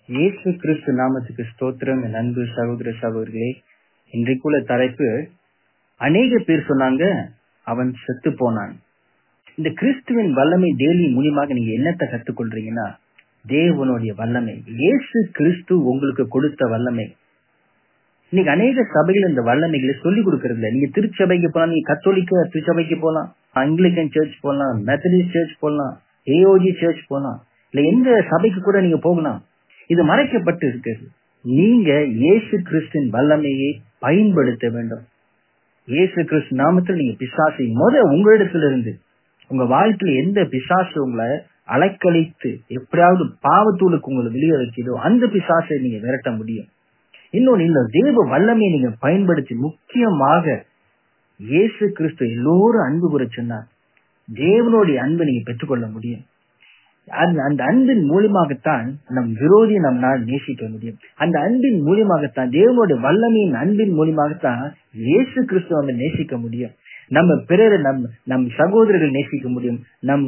இயேசு கிறிஸ்து நாமத்துக்கு ஸ்தோத்திரம் என் அன்பு சகோதர சகோதரிகளே இன்றைக்குள்ள தலைப்பு அநேக பேர் சொன்னாங்க அவன் செத்து போனான் இந்த கிறிஸ்துவின் வல்லமை டெய்லி மூலியமாக நீங்க என்னத்தை கத்துக்கொள்றீங்கன்னா தேவனுடைய வல்லமை இயேசு கிறிஸ்து உங்களுக்கு கொடுத்த வல்லமை இன்னைக்கு அநேக சபைகள் இந்த வல்லமைகளை சொல்லிக் கொடுக்கறது இல்ல நீங்க திருச்சபைக்கு போலாம் நீங்க கத்தோலிக்க திருச்சபைக்கு போலாம் ஆங்கிலிக்கன் சர்ச் போகலாம் மெத்தடிஸ்ட் சர்ச் போகலாம் ஏஓஜி சர்ச் போகலாம் இல்ல எந்த சபைக்கு கூட நீங்க போகலாம் இது மறைக்கப்பட்டு இருக்கிறது நீங்க இயேசு கிறிஸ்தின் வல்லமையை பயன்படுத்த வேண்டும் இயேசு கிறிஸ்து நாமத்தில் நீங்க பிசாசை முத உங்களிடத்துல இருந்து உங்க வாழ்க்கையில எந்த பிசாசு உங்களை அலைக்கழித்து எப்படியாவது பாவத்தூளுக்கு உங்களை வெளியே வைக்கிறதோ அந்த பிசாசை நீங்க விரட்ட முடியும் இன்னொன்னு இந்த தேவ வல்லமையை நீங்க பயன்படுத்தி முக்கியமாக இயேசு கிறிஸ்து எல்லோரும் அன்பு கூற சொன்னார் தேவனுடைய அன்பை நீங்க பெற்றுக்கொள்ள முடியும் அந்த அந்த அன்பின் மூலியமாகத்தான் நம் விரோதியை நம்மால் நேசிக்க முடியும் அந்த அன்பின் மூலியமாகத்தான் தேவனுடைய வல்லமையின் அன்பின் மூலியமாகத்தான் இயேசு கிறிஸ்துவ வந்து நேசிக்க முடியும் நம்ம பிறரை நம் நம் சகோதரர்கள் நேசிக்க முடியும் நம்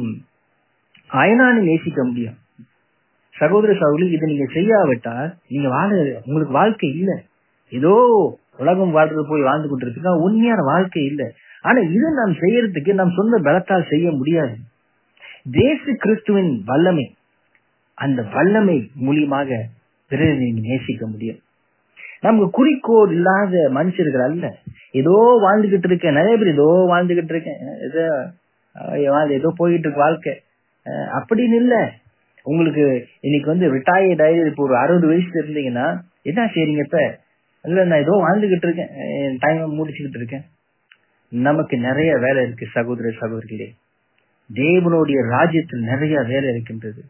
அயனானை நேசிக்க முடியும் சகோதர சகோதரி இதை நீங்க செய்யாவிட்டால் நீங்க வாழ உங்களுக்கு வாழ்க்கை இல்ல ஏதோ உலகம் வாழ்றது போய் வாழ்ந்து கொண்டிருக்கு உண்மையான வாழ்க்கை இல்ல ஆனா இதை நாம் செய்யறதுக்கு நம் சொந்த பலத்தால் செய்ய முடியாது தேச கிறிஸ்துவின் வல்லமை அந்த வல்லமை மூலியமாக பிறரை நீங்க நேசிக்க முடியும் நமக்கு குறிக்கோள் இல்லாத மனுஷர்கள் அல்ல ஏதோ வாழ்ந்துகிட்டு இருக்கேன் நிறைய பேர் ஏதோ வாழ்ந்துகிட்டு இருக்கேன் ஏதோ ஏதோ போயிட்டு இருக்கு வாழ்க்கை அப்படின்னு இல்ல உங்களுக்கு இன்னைக்கு வந்து ரிட்டையர்ட் ஆகி இப்போ ஒரு அறுபது வயசுல இருந்தீங்கன்னா என்ன செய்றீங்க இப்ப இல்ல நான் ஏதோ வாழ்ந்துகிட்டு இருக்கேன் டைம் முடிச்சுக்கிட்டு இருக்கேன் நமக்கு நிறைய வேலை இருக்கு சகோதர சகோதரிகளே தேவனுடைய ராஜ்யத்தில் நிறைய வேலை இருக்கின்றது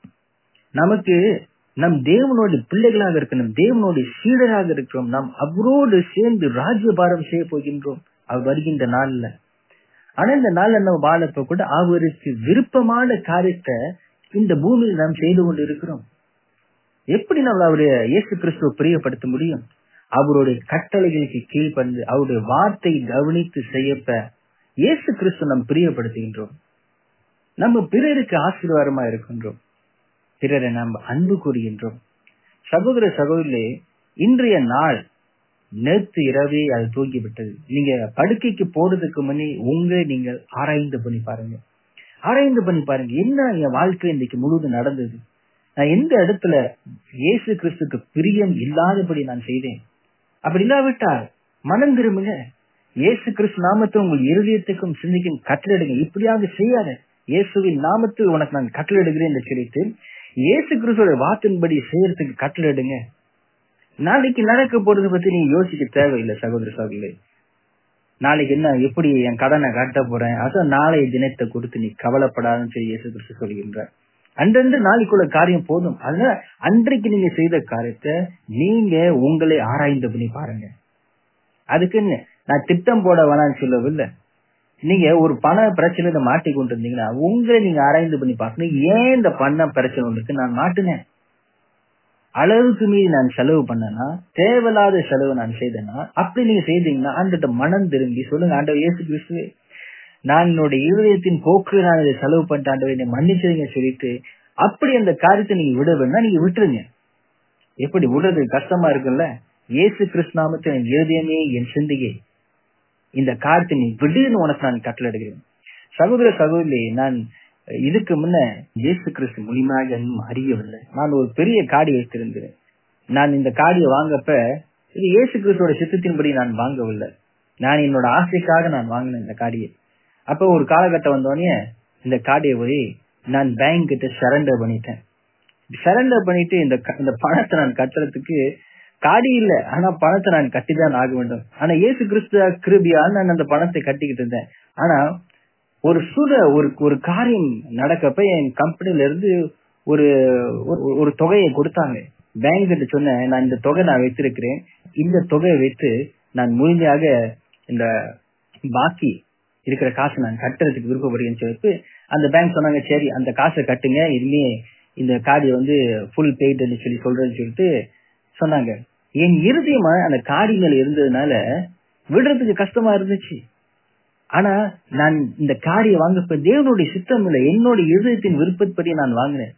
நமக்கு நம் தேவனுடைய பிள்ளைகளாக இருக்கணும் தேவனுடைய சீடராக இருக்கிறோம் நாம் அவரோடு சேர்ந்து ராஜ்யபாரம் செய்ய போகின்றோம் அவர் வருகின்ற நாள்ல ஆனா இந்த நாள்ல நம்ம வாழப்ப கூட அவருக்கு விருப்பமான காரியத்தை இந்த பூமியில் நாம் செய்து கொண்டு இருக்கிறோம் எப்படி நம்ம அவருடைய இயேசு கிறிஸ்துவ பிரியப்படுத்த முடியும் அவருடைய கட்டளைகளுக்கு கீழ்பந்து அவருடைய வார்த்தையை கவனித்து செய்யப்ப இயேசு கிறிஸ்து நாம் பிரியப்படுத்துகின்றோம் நம்ம பிறருக்கு ஆசீர்வாதமா இருக்கின்றோம் பிறரை நாம் அன்பு கூறுகின்றோம் சகோதர சகோதரிலே இன்றைய நாள் நேற்று இரவே அது தூங்கிவிட்டது நீங்க படுக்கைக்கு போறதுக்கு முன்னே உங்க நீங்கள் ஆராய்ந்து பண்ணி பாருங்க ஆராய்ந்து பண்ணி பாருங்க என்ன என் வாழ்க்கை இன்னைக்கு முழுவதும் நடந்தது நான் எந்த இடத்துல இயேசு கிறிஸ்துக்கு பிரியம் இல்லாதபடி நான் செய்தேன் அப்படி இல்லாவிட்டால் மனம் திரும்புங்க இயேசு கிறிஸ்து நாமத்தை உங்கள் இருதயத்துக்கும் சிந்திக்கும் கட்டளிடுங்க இப்படியாக செய்யாத இயேசுவின் நாமத்தில் உனக்கு நான் கட்டளிடுகிறேன் என்று சொல்லிட்டு இயேசு கிறிஸ்துவோட வார்த்தையின்படி செய்யறதுக்கு கட்டளிடுங்க நாளைக்கு நடக்க போறது பத்தி நீங்க யோசிக்க தேவையில்லை சகோதர சகோதரி நாளைக்கு என்ன எப்படி என் கடனை காட்ட போறேன் அதான் நாளைய தினத்தை கொடுத்து நீ கவலைப்படாதுன்னு சொல்லி இயேசு கிறிஸ்து சொல்கின்ற அன்றன்று நாளைக்குள்ள காரியம் போதும் அதனால அன்றைக்கு நீங்க செய்த காரியத்தை நீங்க உங்களை ஆராய்ந்து பண்ணி பாருங்க அதுக்குன்னு நான் திட்டம் போட வேணாம்னு சொல்லவில்லை நீங்க ஒரு பண பிரச்சனை மாட்டி கொண்டு இருந்தீங்கன்னா உங்களை நீங்க ஆராய்ந்து பண்ணி பார்க்கணும் ஏன் இந்த பண பிரச்சனை ஒன்றுக்கு நான் மாட்டினேன் அளவுக்கு மீறி நான் செலவு பண்ணனா தேவையில்லாத செலவு நான் செய்தேன்னா அப்படி நீங்க செய்தீங்கன்னா அந்த மனம் திரும்பி சொல்லுங்க ஆண்டவர் இயேசு கிறிஸ்துவே நான் என்னுடைய இருதயத்தின் போக்கு நான் இதை செலவு பண்ணிட்டு ஆண்டவர் என்னை மன்னிச்சிருங்க சொல்லிட்டு அப்படி அந்த காரியத்தை நீங்க விட வேணா நீங்க விட்டுருங்க எப்படி விடுறது கஷ்டமா இருக்குல்ல இயேசு கிறிஸ்துநாமத்தை என் இருதயமே என் சிந்தையே இந்த காரியத்தை நீ விடுன்னு உனக்கு நான் கட்டளையிடுகிறேன் சகோதர சகோதரி நான் இதுக்கு முன்ன இயேசு கிறிஸ்து மூலியமாக இன்னும் அறியவில்லை நான் ஒரு பெரிய காடி வைத்திருந்தேன் நான் இந்த காடியை வாங்கப்ப இது இயேசு கிறிஸ்துவோட சித்தத்தின்படி நான் வாங்கவில்லை நான் என்னோட ஆசைக்காக நான் வாங்கினேன் இந்த காடியை அப்ப ஒரு காலகட்டம் வந்தோடனே இந்த காடியை போய் நான் பேங்க் கிட்ட சரண்டர் பண்ணிட்டேன் சரண்டர் பண்ணிட்டு இந்த இந்த பணத்தை நான் கட்டுறதுக்கு காடி இல்ல ஆனா பணத்தை நான் கட்டிதான் ஆக வேண்டும் ஆனா இயேசு கிறிஸ்து கிருபியால் நான் அந்த பணத்தை கட்டிக்கிட்டு இருந்தேன் ஆனா ஒரு சுத ஒரு ஒரு காரியம் நடக்கப்ப என் கம்பெனில இருந்து ஒரு ஒரு தொகையை கொடுத்தாங்க பேங்க் கிட்ட சொன்னேன் நான் இந்த தொகை நான் வைத்திருக்கிறேன் இந்த தொகையை வைத்து நான் முழுமையாக இந்த பாக்கி இருக்கிற காசை நான் கட்டுறதுக்கு விருப்பப்படுகிறேன்னு சொல்லிட்டு அந்த பேங்க் சொன்னாங்க சரி அந்த காசை கட்டுங்க இனிமே இந்த காடி வந்து ஃபுல் பெய்டுன்னு சொல்லி சொல்றேன்னு சொல்லிட்டு சொன்னாங்க என் இறுதியமா அந்த காடி மேல இருந்ததுனால விடுறதுக்கு கஷ்டமா இருந்துச்சு ஆனா நான் இந்த காரியை வாங்கப்ப தேவனுடைய சித்தம் இல்லை என்னுடைய இருதயத்தின் விருப்பப்படி நான் வாங்கினேன்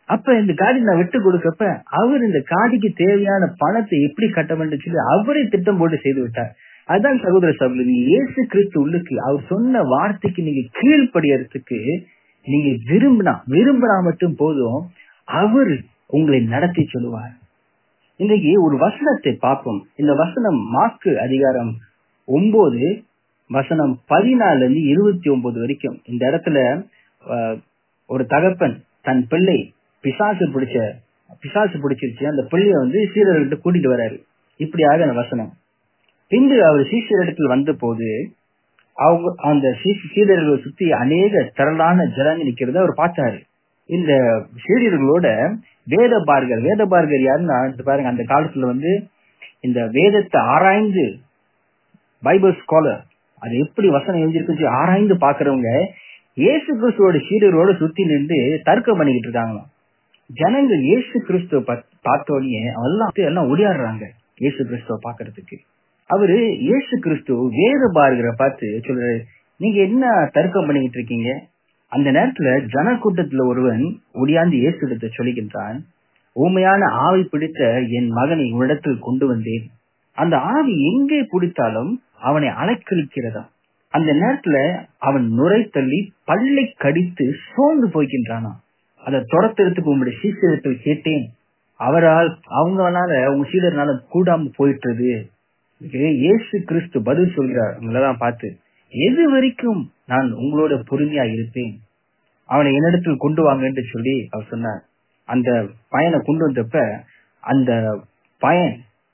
அப்ப இந்த காடி நான் விட்டு கொடுக்கப்ப அவர் இந்த காடிக்கு தேவையான பணத்தை எப்படி கட்ட வேண்டும் சொல்லி அவரே திட்டம் போட்டு செய்து விட்டார் அதான் சகோதர சகோதரி நீங்க இயேசு கிறிஸ்து உள்ளுக்கு அவர் சொன்ன வார்த்தைக்கு நீங்க கீழ்ப்படியறதுக்கு நீங்க விரும்பினா விரும்பினா மட்டும் போதும் அவர் உங்களை நடத்தி சொல்லுவார் இன்னைக்கு ஒரு வசனத்தை பார்ப்போம் இந்த வசனம் மாக்கு அதிகாரம் ஒன்பது வசனம் பதினாலுல இருந்து இருபத்தி ஒன்பது வரைக்கும் இந்த இடத்துல அஹ், ஒரு தகப்பன் தன் பிள்ளை பிசாசு பிடிச்ச பிசாசு பிடிச்சிருச்சு அந்த பிள்ளைய வந்து சீரர்கிட்ட கூட்டிட்டு வராரு இப்படியாக அந்த வசனம் பின்பு அவர் சீசரிடத்தில் வந்த போது அவங்க அந்த சீ- சீடர்களை சுத்தி அநேக திரளான ஜனங்க நிக்கிறத அவர் பார்த்தாரு இந்த சீடர்களோட வேதபார்கர் வேதபார்கர் யாருன்னா இந்த பாருங்க அந்த காலத்துல வந்து இந்த வேதத்தை ஆராய்ந்து பைபிள் ஸ்காலர் அது எப்படி வசனம் எழுதிருக்குன்னு சொல்லி ஆராய்ந்து பாக்குறவங்க இயேசு கிறிஸ்துவோட சீடரோட சுத்தி நின்று தர்க்கம் பண்ணிக்கிட்டு இருக்காங்களாம் ஜனங்கள் இயேசு கிறிஸ்துவ பார்த்தோடனே எல்லாம் எல்லாம் ஒடியாடுறாங்க இயேசு கிறிஸ்துவ பாக்குறதுக்கு அவரு இயேசு கிறிஸ்து வேத பார்கிற பார்த்து சொல்றாரு நீங்க என்ன தர்க்கம் பண்ணிக்கிட்டு இருக்கீங்க அந்த நேரத்துல ஜனக்கூட்டத்துல ஒருவன் ஒடியாந்து இயேசு இடத்தை சொல்லுகின்றான் ஊமையான ஆவி பிடித்த என் மகனை உன்னிடத்தில் கொண்டு வந்தேன் அந்த ஆவி எங்கே பிடித்தாலும் அவனை அலைக்கழிக்கிறதா அந்த நேரத்துல அவன் நுரை தள்ளி பல்லை கடித்து சோர்ந்து போய்கின்றானா அதை துரத்துறதுக்கு உங்களுடைய சீசரத்தில் கேட்டேன் அவரால் அவங்களால உங்க சீடர்னால கூடாம போயிட்டுறது இதுக்கு இயேசு கிறிஸ்து பதில் சொல்கிறார் உங்களதான் பார்த்து எது வரைக்கும் நான் உங்களோட பொறுமையா இருப்பேன் அவனை என்னிடத்தில் கொண்டு வாங்கன்னு சொல்லி அவர் சொன்னார் அந்த பையனை கொண்டு வந்தப்ப அந்த பையன்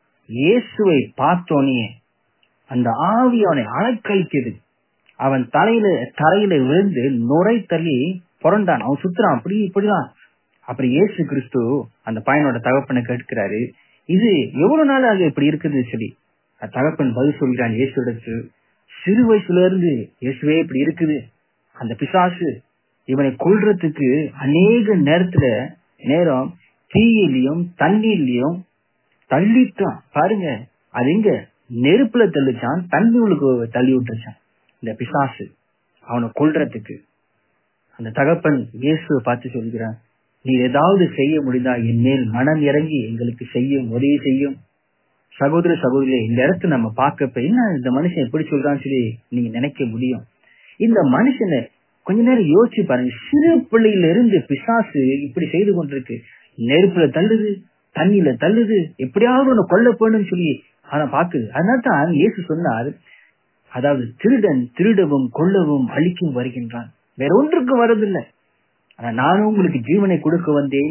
இயேசுவை பார்த்தோனே அந்த ஆவி அவனை அலைக்கழிக்குது அவன் தலையில தரையில விழுந்து நுரை தள்ளி புரண்டான் அவன் சுத்துறான் அப்படி இப்படிதான் அப்புறம் இயேசு கிறிஸ்து அந்த பையனோட தகப்பனை கேட்கிறாரு இது எவ்வளவு நாள் ஆக இப்படி இருக்குது சொல்லி அந்த தகப்பன் பதில் சொல்கிறான் இயேசு இடத்து சிறு வயசுல இருந்து இயேசுவே இப்படி இருக்குது அந்த பிசாசு இவனை கொல்றதுக்கு அநேக நேரத்துல நேரம் தீயிலையும் தண்ணீர்லயும் தள்ளிட்டான் பாருங்க அது எங்க நெருப்புல தள்ளிச்சான் தண்ணிகளுக்கு தள்ளி விட்டுருச்சான் இந்த பிசாசு அவனை கொல்றதுக்கு அந்த தகப்பன் இயேசுவை பார்த்து சொல்கிறான் நீ ஏதாவது செய்ய முடிந்தா என் மேல் மனம் இறங்கி எங்களுக்கு செய்யும் உதவி செய்யும் சகோதர சகோதரி இந்த இடத்த நம்ம பார்க்கப்ப என்ன இந்த மனுஷன் எப்படி சொல்றான்னு சொல்லி நீங்க நினைக்க முடியும் இந்த மனுஷனை கொஞ்ச நேரம் யோசிச்சு பாருங்க சிறு பிள்ளையில இருந்து பிசாசு இப்படி செய்து கொண்டிருக்கு நெருப்புல தள்ளுது தண்ணியில தள்ளுது எப்படியாவது ஒண்ணு கொல்ல போகணும்னு சொல்லி ஆனா பாக்குது அதனால தான் இயேசு சொன்னார் அதாவது திருடன் திருடவும் கொல்லவும் அழிக்கும் வருகின்றான் வேற ஒன்றுக்கும் வரதில்லை ஆனா நானும் உங்களுக்கு ஜீவனை கொடுக்க வந்தேன்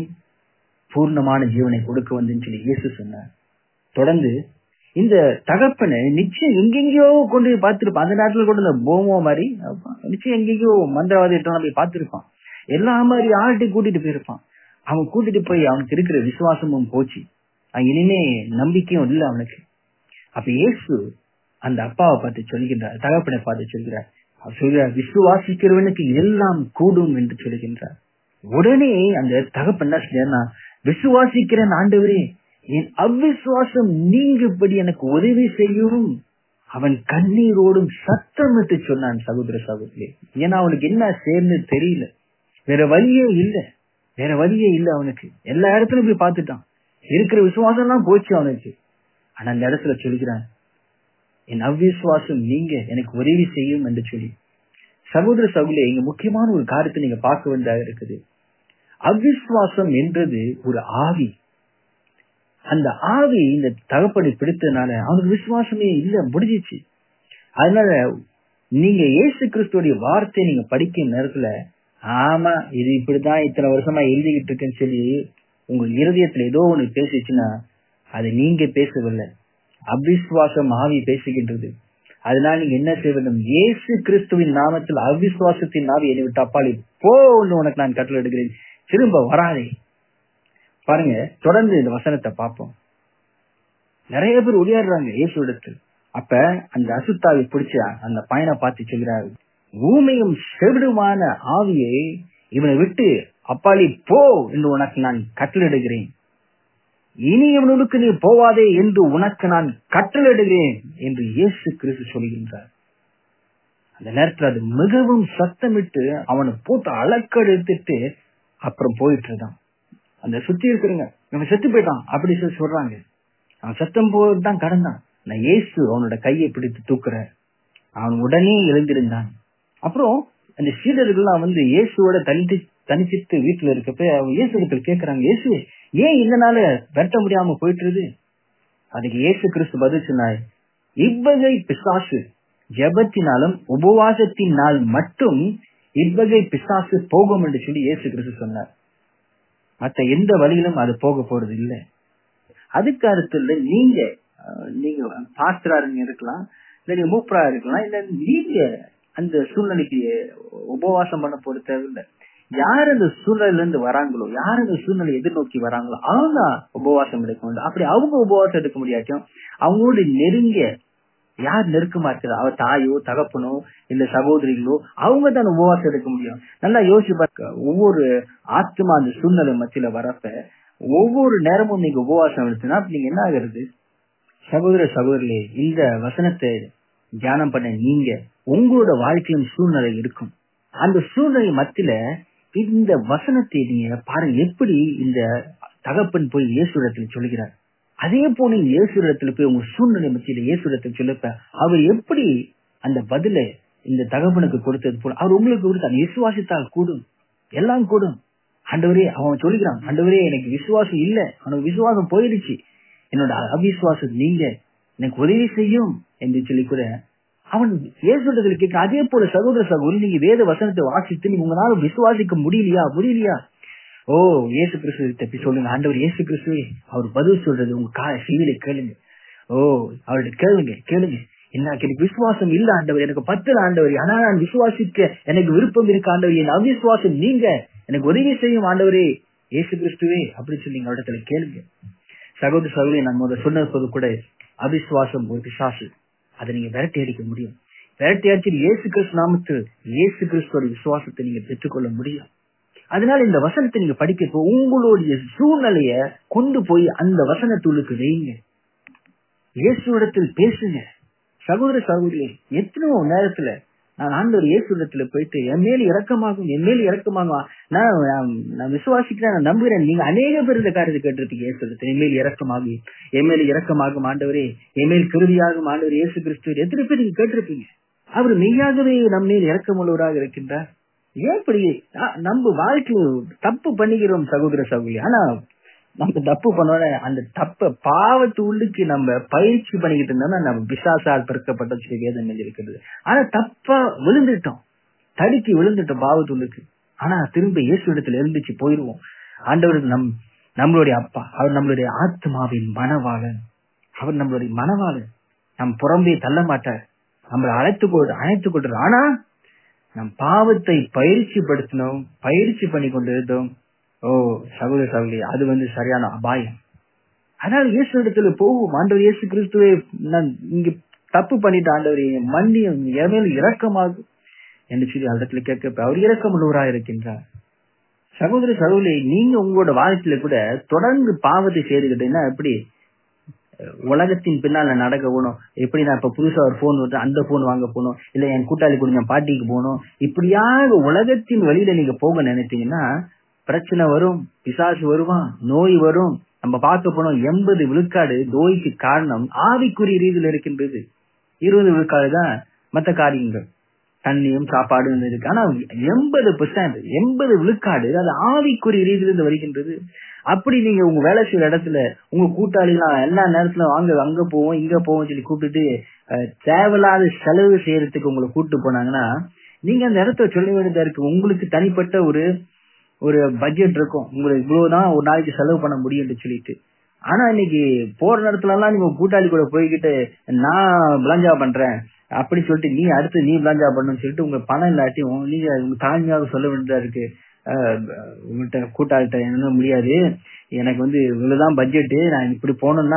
பூர்ணமான ஜீவனை கொடுக்க வந்தேன்னு சொல்லி இயேசு சொன்னார் தொடர்ந்து இந்த தகப்பனை நிச்சயம் எங்கெங்கயோ கொண்டு போய் பார்த்திருப்பான் அந்த நேரத்துல கூட இந்த போமோ மாதிரி நிச்சயம் எங்கெங்கயோ மந்திரவாதி போய் பார்த்திருப்பான் எல்லா மாதிரி ஆள்கிட்டையும் கூட்டிட்டு போயிருப்பான் அவன் கூட்டிட்டு போய் அவனுக்கு இருக்கிற விசுவாசமும் போச்சு அவன் இனிமே நம்பிக்கையும் இல்லை அவனுக்கு அப்ப இயேசு அந்த அப்பாவை பார்த்து சொல்கின்றார் தகப்பனை பார்த்து சொல்கிறார் அவர் சொல்கிறார் விசுவாசிக்கிறவனுக்கு எல்லாம் கூடும் என்று சொல்கின்றார் உடனே அந்த தகப்பன் என்ன செஞ்சார்னா விசுவாசிக்கிறேன் ஆண்டவரே என் அவ்விசுவாசம் நீங்கபடி எனக்கு உதவி செய்யும் அவன் கண்ணீரோடும் சத்தமிட்டு சொன்னான் சகோதர சகோதரி ஏன்னா அவனுக்கு என்ன சேர்ந்து தெரியல வேற வழியே இல்ல வேற வழியே இல்ல அவனுக்கு எல்லா இடத்துலயும் போய் பார்த்துட்டான் இருக்கிற விசுவாசம் எல்லாம் போச்சு அவனுக்கு ஆனா அந்த இடத்துல சொல்கிறான் என் அவ்விசுவாசம் நீங்க எனக்கு உதவி செய்யும் என்று சொல்லி சகோதர சகோதரி இங்க முக்கியமான ஒரு காரியத்தை நீங்க பார்க்க வேண்டியதாக இருக்குது அவ்விசுவாசம் என்றது ஒரு ஆவி அந்த ஆவி இந்த தகப்பனை பிடித்ததுனால அவனுக்கு விசுவாசமே இல்ல முடிஞ்சிச்சு அதனால நீங்க இயேசு கிறிஸ்துவோடைய வார்த்தையை நீங்க படிக்கும் நேரத்துல ஆமா இது இப்படிதான் இத்தனை வருஷமா எழுதிக்கிட்டு இருக்குன்னு சொல்லி உங்க இருதயத்துல ஏதோ ஒண்ணு பேசிச்சுன்னா அது நீங்க பேசவில்லை அவிசுவாசம் ஆவி பேசுகின்றது அதனால நீங்க என்ன செய்ய வேண்டும் இயேசு கிறிஸ்துவின் நாமத்தில் அவிசுவாசத்தின் ஆவி என்னை விட்டு அப்பாலி போன்னு உனக்கு நான் கட்டளை எடுக்கிறேன் திரும்ப வராதே பாருங்க தொடர்ந்து இந்த வசனத்தை பார்ப்போம் நிறைய பேர் ஒளியாடுறாங்க இயேசு இடத்தில் அப்ப அந்த அசுத்தாவை பிடிச்ச அந்த பையனை பார்த்து சொல்கிறாரு ஊமையும் செவிடுமான ஆவியை இவனை விட்டு அப்பாலி போ என்று உனக்கு நான் கட்டளிடுகிறேன் இனி இவனுக்கு நீ போவாதே என்று உனக்கு நான் கட்டளிடுகிறேன் என்று இயேசு கிறிஸ்து சொல்கின்றார் அந்த நேரத்தில் அது மிகவும் சத்தமிட்டு அவனை போட்டு அளக்கெடுத்துட்டு அப்புறம் போயிட்டு இருக்கான் அந்த சுத்தி இருக்கிறவங்க இவன் செத்து போயிட்டான் அப்படி சொல்லி சொல்றாங்க அவன் சத்தம் போது தான் கடந்தான் நான் இயேசு அவனோட கையை பிடித்து தூக்குற அவன் உடனே எழுந்திருந்தான் அப்புறம் அந்த சீடர்கள்லாம் வந்து இயேசுவோட தனித்து தனிச்சிட்டு வீட்டுல இருக்கப்ப அவங்க இயேசு இடத்துல கேக்குறாங்க இயேசு ஏன் இதனால வெட்ட முடியாம போயிட்டுருது அதுக்கு இயேசு கிறிஸ்து பதில் சொன்னார் இவ்வகை பிசாசு ஜெபத்தினாலும் உபவாசத்தினால் மட்டும் இவ்வகை பிசாசு போகும் என்று சொல்லி இயேசு கிறிஸ்து சொன்னார் மத்த எந்த வழியிலும் அது போக போறது இல்லை அதுக்கு அடுத்து நீங்க அஹ், நீங்க பாஸ்டரா இருக்கலாம் இல்ல நீங்க மூப்பரா இருக்கலாம் இல்ல நீங்க அந்த சூழ்நிலைக்கு உபவாசம் பண்ண போறது தேவையில்லை யார் அந்த சூழ்நிலையில இருந்து வராங்களோ யார் அந்த சூழ்நிலை எதிர்நோக்கி வராங்களோ அவங்க உபவாசம் எடுக்க வேண்டும் அப்படி அவங்க உபவாசம் எடுக்க முடியாட்டும் அவங்களோட நெருங்கிய யார் நெருக்கமா இருக்கிறா அவ தாயோ தகப்பனோ இல்ல சகோதரிகளோ அவங்க தான் உபவாசம் எடுக்க முடியும் நல்லா யோசிச்சு பார்க்க ஒவ்வொரு ஆத்மா அந்த சூழ்நிலை மத்தியில வரப்ப ஒவ்வொரு நேரமும் நீங்க உபவாசம் எடுத்தீங்கன்னா அப்ப நீங்க என்ன ஆகுறது சகோதர சகோதரிகளே இந்த வசனத்தை தியானம் பண்ண நீங்க உங்களோட வாழ்க்கையின் சூழ்நிலை இருக்கும் அந்த சூழ்நிலை மத்தியில இந்த வசனத்தை நீங்க பாருங்க எப்படி இந்த தகப்பன் போய் இயேசுடத்துல சொல்லுகிறார் அதே போல நீங்க இயேசுடத்துல போய் உங்க சூழ்நிலை மத்தியில இயேசுடத்துல சொல்லப்ப அவர் எப்படி அந்த பதில இந்த தகப்பனுக்கு கொடுத்தது போல அவர் உங்களுக்கு கொடுத்தார் விசுவாசித்தால் கூடும் எல்லாம் கூடும் ஆண்டவரே அவன் சொல்லிக்கிறான் ஆண்டவரே எனக்கு விசுவாசம் இல்ல அவனுக்கு விசுவாசம் போயிடுச்சு என்னோட அவிசுவாசம் நீங்க எனக்கு உதவி செய்யும் என்று சொல்லி கூட அவன் இயேசுடத்தில் கேட்க அதே போல சகோதர சகோதரி நீங்க வேத வசனத்தை வாசித்து நீங்க உங்களால விசுவாசிக்க முடியலையா முடியலையா ஓ இயேசு கிறிஸ்து தப்பி சொல்லுங்க ஆண்டவர் இயேசு கிறிஸ்துவே அவர் பதில் சொல்றது உங்க கால செவியில கேளுங்க ஓ அவர்கிட்ட கேளுங்க கேளுங்க என்ன எனக்கு விசுவாசம் இல்ல ஆண்டவர் எனக்கு பத்து ஆண்டவர் ஆனா நான் விசுவாசிக்க எனக்கு விருப்பம் இருக்கு ஆண்டவர் என் அவிசுவாசம் நீங்க எனக்கு உதவி செய்யும் ஆண்டவரே இயேசு கிறிஸ்துவே அப்படி சொல்லி எங்க இடத்துல கேளுங்க சகோதர சகோதரி நான் முதல்ல சொன்னது கூட அவிசுவாசம் ஒரு பிசாசு அதை நீங்க விரட்டி அடிக்க முடியும் விரட்டி அடிச்சு இயேசு கிறிஸ்து நாமத்து இயேசு கிறிஸ்துவோட விசுவாசத்தை நீங்க பெற்றுக்கொள்ள முடியும் அதனால இந்த வசனத்தை நீங்க படிக்க உங்களுடைய சூழ்நிலைய கொண்டு போய் அந்த வசனத்துள்ளுக்கு வைங்க இயேசுடத்தில் பேசுங்க சகோதர சகோதரி எத்தனையோ நேரத்துல நான் ஆண்டவர் இயேசுடத்துல போயிட்டு என் மேல் இறக்கமாகும் என் மேல் இறக்கமாகும் நான் நான்- நான் விசுவாசிக்கிறேன் நான் நம்புகிறேன் நீங்க அநேக பேர் இந்த காரியத்தை கேட்டிருப்பீங்க இயேசுடத்தில் என் மேல் இறக்கமாகும் என் மேல் இறக்கமாகும் ஆண்டவரே என் மேல் கிருதியாகும் ஆண்டவர் இயேசு கிறிஸ்து எத்தனை பேர் நீங்க கேட்டிருப்பீங்க அவர் மெய்யாகவே நம்ம மேல் இறக்கமுள்ளவராக இருக்கின்றார் ஏன் இப்படி ஆ, நம்ம வாழ்க்கையில் தப்பு பண்ணிக்கிறோம் சகோதர சகோதரி ஆனா நம்ம தப்பு பண்ணோட அந்த தப்ப பாவத்து உள்ளுக்கு நம்ம பயிற்சி பண்ணிக்கிட்டு இருந்தோம்னா நம்ம பிசாசால் பிறக்கப்பட்ட சில வேதம் இருக்கிறது ஆனா தப்பா விழுந்துட்டோம் தடுக்கி விழுந்துட்டோம் பாவத்துள்ளுக்கு ஆனா திரும்ப இயேசு இடத்துல இருந்துச்சு போயிருவோம் ஆண்டவர் நம் நம்மளுடைய அப்பா அவர் நம்மளுடைய ஆத்மாவின் மனவாளன் அவர் நம்மளுடைய மனவாளன் நம் புறம்பே தள்ள மாட்டார் நம்மளை அழைத்து கொண்டு அழைத்து கொண்டு ஆனா நம் பாவத்தை பயிற்சி படுத்தினோம் பயிற்சி பண்ணி கொண்டு இருந்தோம் ஓ சகோதர சகோதரி அது வந்து சரியான அபாயம் அதனால இயேசு இடத்துல போகும் ஆண்டவர் இயேசு கிறிஸ்துவே நான் இங்க தப்பு பண்ணிட்ட ஆண்டவர் என் மன்னியும் என் மேல் இரக்கமாகும் என்று சொல்லி அந்த இடத்துல கேட்க அவர் இரக்கமுள்ளவராக இருக்கின்றார் சகோதர சகோதரி நீங்க உங்களோட வாழ்க்கையில கூட தொடர்ந்து பாவத்தை செய்துக்கிட்டீங்கன்னா எப்படி உலகத்தின் பின்னால நடக்க போகணும் எப்படி நான் இப்ப புதுசா ஒரு போன் வருது அந்த போன் வாங்க போகணும் இல்ல என் கூட்டாளி கூட என் பாட்டிக்கு போகணும் இப்படியாக உலகத்தின் வழியில நீங்க போக நினைச்சீங்கன்னா பிரச்சனை வரும் பிசாசு வருவான் நோய் வரும் நம்ம பார்க்க போனோம் எண்பது விழுக்காடு நோய்க்கு காரணம் ஆவிக்குரிய ரீதியில இருக்கின்றது இருபது விழுக்காடு தான் மற்ற காரியங்கள் தண்ணியும் சாப்பாடும் இருக்கு ஆனா எண்பது பெர்சன்ட் எண்பது விழுக்காடு அது ஆவிக்குரிய ரீதியிலிருந்து வருகின்றது அப்படி நீங்க உங்க வேலை செய்யற இடத்துல உங்க கூட்டாளிலாம் எல்லா நேரத்துல வாங்க அங்க போவோம் இங்க போவோம் சொல்லி கூப்பிட்டுட்டு அஹ், தேவையில்லாத செலவு செய்யறதுக்கு உங்களை கூப்பிட்டு போனாங்கன்னா நீங்க அந்த இடத்த சொல்ல வேண்டியதா இருக்கு உங்களுக்கு தனிப்பட்ட ஒரு ஒரு பட்ஜெட் இருக்கும் உங்களுக்கு இவ்வளவுதான் ஒரு நாளைக்கு செலவு பண்ண முடியும்னு சொல்லிட்டு ஆனா இன்னைக்கு போற நேரத்துல எல்லாம் நீங்க கூட்டாளி கூட போய்கிட்டு நான் பிளஞ்சா பண்றேன் அப்படி சொல்லிட்டு நீ அடுத்து நீ பிளஞ்சா பண்ணணும்னு சொல்லிட்டு உங்க பணம் இல்லாட்டியும் நீங்க உங்க தாழ்மையாக சொல்ல வேண்டியதா இருக்கு அஹ், உங்கள்கிட்ட கூட்டாளிட்ட என்ன முடியாது எனக்கு வந்து இவ்வளவுதான் பட்ஜெட் நான் இப்படி போனோம்னா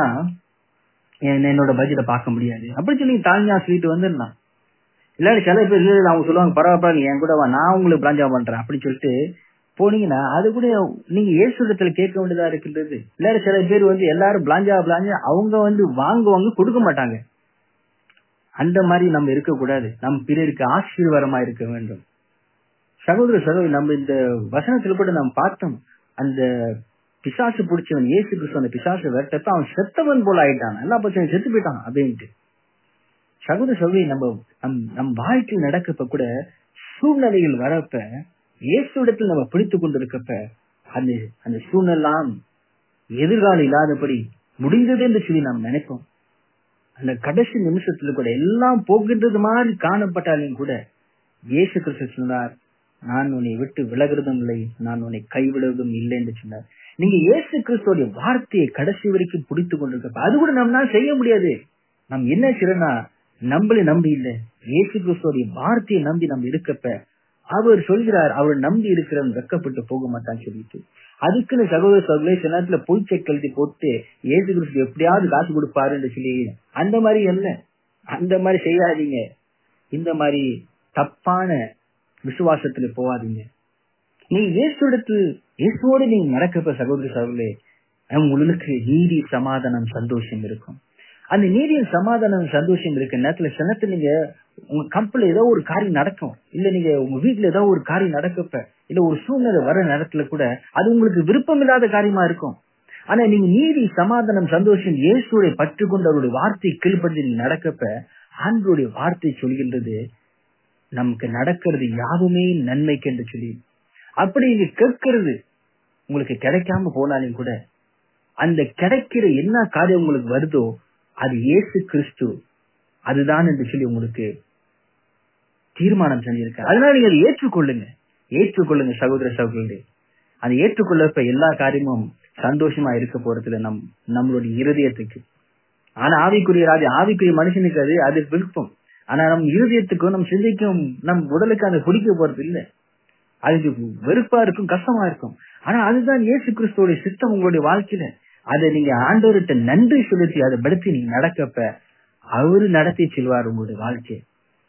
என்ன- என்னோட பட்ஜெட்டை பார்க்க முடியாது அப்படி சொல்லி தாழ்மையா சொல்லிட்டு வந்துடலாம் இல்லாட்டி சில பேர் இல்ல, இல்ல, அவங்க சொல்லுவாங்க பரவாயில்ல நீ என் கூட வா நான் உங்களுக்கு பிளாஞ்சா பண்றேன் அப்படி சொல்லிட்டு போனீங்கன்னா அது கூட நீங்க இயேசுடத்துல கேட்க வேண்டியதா இருக்கின்றது இல்லாட்டி சில பேர் வந்து எல்லாரும் பிளாஞ்சா பிளாஞ்சா அவங்க வந்து வாங்குவாங்க கொடுக்க மாட்டாங்க அந்த மாதிரி நம்ம இருக்கக்கூடாது நம் பிறருக்கு ஆசீர்வாதமா இருக்க வேண்டும் சகோதர சகோதரி நம்ம இந்த வசனத்துல கூட நாம் பார்த்தோம் அந்த பிசாசு பிடிச்சவன் இயேசு கிறிஸ்து அந்த பிசாசு விரட்டப்ப அவன் செத்தவன் போல ஆயிட்டான் எல்லா பச்சவன் செத்து போயிட்டான் அப்படின்ட்டு சகோதர சகோதரி நம்ம நம் நம் வாழ்க்கையில் நடக்கப்ப கூட சூழ்நிலைகள் வரப்ப இயேசு இடத்தில் நம்ம பிடித்து கொண்டிருக்கப்ப அந்த அந்த சூழ்நிலாம் எதிர்காலம் இல்லாதபடி முடிந்தது என்று சொல்லி நாம் நினைப்போம் அந்த கடைசி நிமிஷத்துல கூட எல்லாம் போகின்றது மாதிரி காணப்பட்டாலும் கூட இயேசு கிறிஸ்து சொன்னார் நான் உன்னை விட்டு விலகுறதும் இல்லை நான் உன்னை கைவிடுவதும் இல்லை என்று சொன்னார் நீங்க இயேசு கிறிஸ்துவோடைய வார்த்தையை கடைசி வரைக்கும் பிடித்து கொண்டிருக்கப்ப அது கூட நம்மளால செய்ய முடியாது நம் என்ன செய்யறோம்னா நம்மளை நம்பி இல்லை இயேசு கிறிஸ்துவோடைய வார்த்தையை நம்பி நம்ம இருக்கப்ப அவர் சொல்கிறார் அவர் நம்பி இருக்கிறவன் வெக்கப்பட்டு போக மாட்டான்னு சொல்லிட்டு அதுக்குன்னு சகோதர சகோதரி சில நேரத்துல பொய் செக் எழுதி போட்டு ஏசு கிறிஸ்து எப்படியாவது காசு கொடுப்பாருன்னு சொல்லி அந்த மாதிரி அல்ல அந்த மாதிரி செய்யாதீங்க இந்த மாதிரி தப்பான விசுவாசத்துல போவாதீங்க நீ இயேசுடத்தில் இயேசுவோடு நீங்க நடக்கப்ப சகோதரி சகோதரே உங்களுக்கு நீதி சமாதானம் சந்தோஷம் இருக்கும் அந்த நீதியின் சமாதானம் சந்தோஷம் இருக்க நேரத்துல சில நேரத்துல நீங்க உங்க கம்பெனில ஏதோ ஒரு காரியம் நடக்கும் இல்ல நீங்க உங்க வீட்டுல ஏதோ ஒரு காரியம் நடக்கப்ப இல்ல ஒரு சூழ்நிலை வர நேரத்துல கூட அது உங்களுக்கு விருப்பம் இல்லாத காரியமா இருக்கும் ஆனா நீங்க நீதி சமாதானம் சந்தோஷம் இயேசுடைய பற்று கொண்டு அவருடைய வார்த்தை கீழ்படுத்தி நீங்க நடக்கப்ப ஆண்டருடைய வார்த்தை சொல்கின்றது நமக்கு நடக்கிறது யாவுமே நன்மைக்கு என்று சொல்லி அப்படி நீங்க கேட்கறது உங்களுக்கு கிடைக்காம போனாலும் கூட அந்த கிடைக்கிற என்ன காரியம் உங்களுக்கு வருதோ அது இயேசு கிறிஸ்து அதுதான் என்று சொல்லி உங்களுக்கு தீர்மானம் செஞ்சிருக்க அதனால நீங்க அதை ஏற்றுக்கொள்ளுங்க ஏற்றுக்கொள்ளுங்க சகோதர சகோதரி அதை ஏற்றுக்கொள்ளப்ப எல்லா காரியமும் சந்தோஷமா இருக்க போறதுல நம் நம்மளுடைய இருதயத்துக்கு ஆனா ஆவிக்குரிய ராஜ ஆவிக்குரிய மனுஷனுக்கு அது அது விருப்பம் ஆனா நம் இருதயத்துக்கும் நம் சிந்தைக்கும் நம் உடலுக்கு அதை குடிக்க போறது இல்லை அது வெறுப்பா இருக்கும் கஷ்டமா இருக்கும் ஆனா அதுதான் இயேசு கிறிஸ்துவோட சித்தம் உங்களுடைய வாழ்க்கையில அதை நீங்க ஆண்டவர்கிட்ட நன்றி செலுத்தி அதை படுத்தி நீங்க நடக்கப்ப அவரு நடத்தி செல்வார் உங்களுடைய வாழ்க்கையை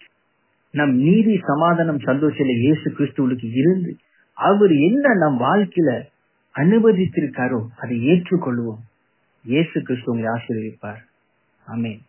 நம் நீதி சமாதானம் சந்தோஷத்துல இயேசு கிறிஸ்துவுக்கு இருந்து அவர் என்ன நம் வாழ்க்கையில அனுமதித்திருக்காரோ அதை ஏற்றுக்கொள்வோம் இயேசு கிறிஸ்து உங்களை ஆசீர்வதிப்பார் ஆமேன்